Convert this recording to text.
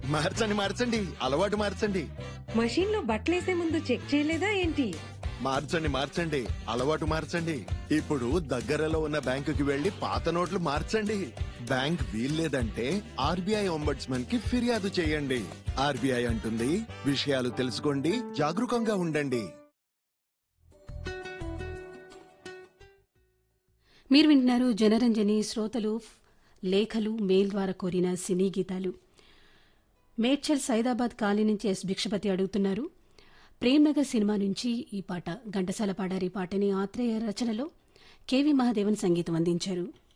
మార్చండి మార్చండి అలవాటు మార్చండి మషీన్ లో బట్టలేసే ముందు చెక్ చేయలేదా ఏంటి మార్చండి మార్చండి అలవాటు మార్చండి ఇప్పుడు దగ్గరలో ఉన్న బ్యాంకుకి వెళ్లి పాత నోట్లు మార్చండి బ్యాంక్ వీల్లేదంటే ఆర్బీఐ ఒంబడ్స్మన్ కి ఫిర్యాదు చేయండి ఆర్బీఐ అంటుంది విషయాలు తెలుసుకోండి జాగరూకంగా ఉండండి మీరు వింటున్నారు జనరంజని శ్రోతలు లేఖలు మెయిల్ ద్వారా కోరిన సినీ గీతాలు మేడ్చల్ సైదాబాద్ కాలనీ నుంచి ఎస్ భిక్షపతి అడుగుతున్నారు ప్రేమ్నగర్ సినిమా నుంచి ఈ పాట ఘంటసాల పాడారి పాటని ఆత్రేయ రచనలో కెవి మహాదేవన్ సంగీతం అందించారు